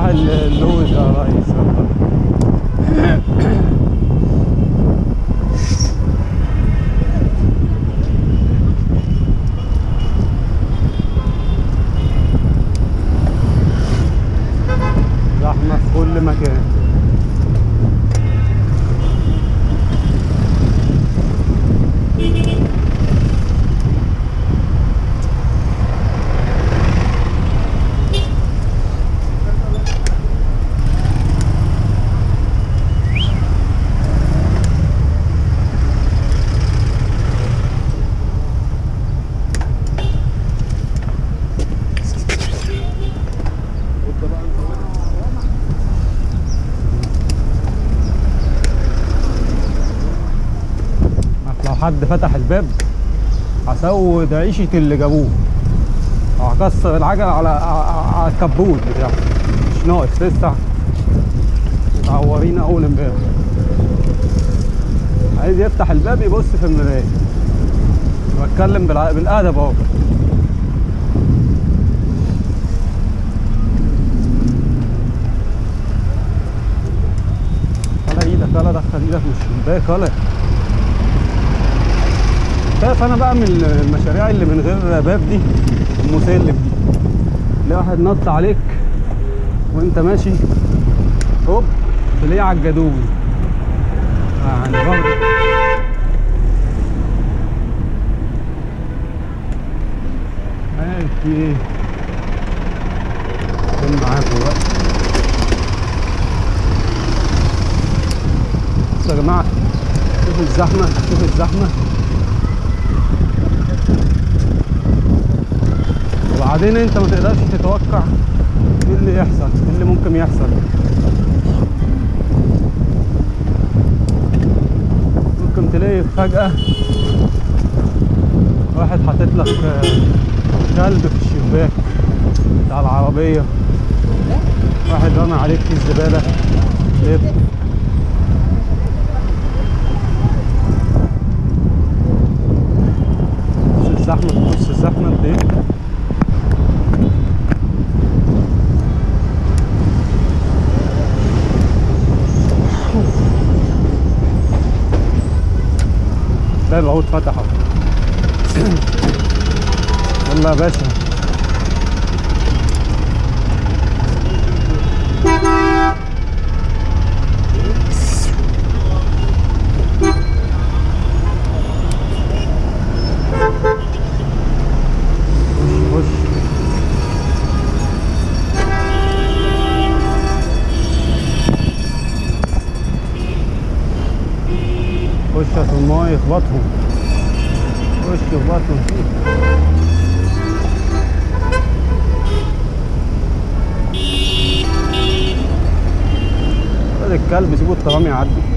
ال- اللوز يا ريس زحمة في كل مكان لو حد فتح الباب هسود عيشة اللي جابوه وهكسر العجل على على الكبوت بتاعه مش ناقص لسه متعورين اول امبارح عايز يفتح الباب يبص في المراية بتكلم بالع- بالادب اهو ولا ايدك ولا دخل ايدك من الشباك ولا شايف انا بقى من المشاريع اللي من غير باب دي المسلم دي تلاقي واحد نط عليك وانت ماشي هوب تلاقيه على الجدول يعني برضه ماشي ايه كان معاكم بقى بصوا يا جماعه شوفوا الزحمه شوفوا الزحمه وبعدين انت ما تقدرش تتوقع ايه اللي يحصل ايه اللي ممكن يحصل ممكن تلاقي فجأة واحد حاطط لك آه، كلب في الشباك بتاع العربية واحد رمى عليك في الزبالة لب بص الزحمة بص الزحمة قد ايه باب العود فتح اهو يلا يا باشا خش خش خش في الماء يخبطهم خش يخبطهم فيه خد الكلب سيبه الترام يعدي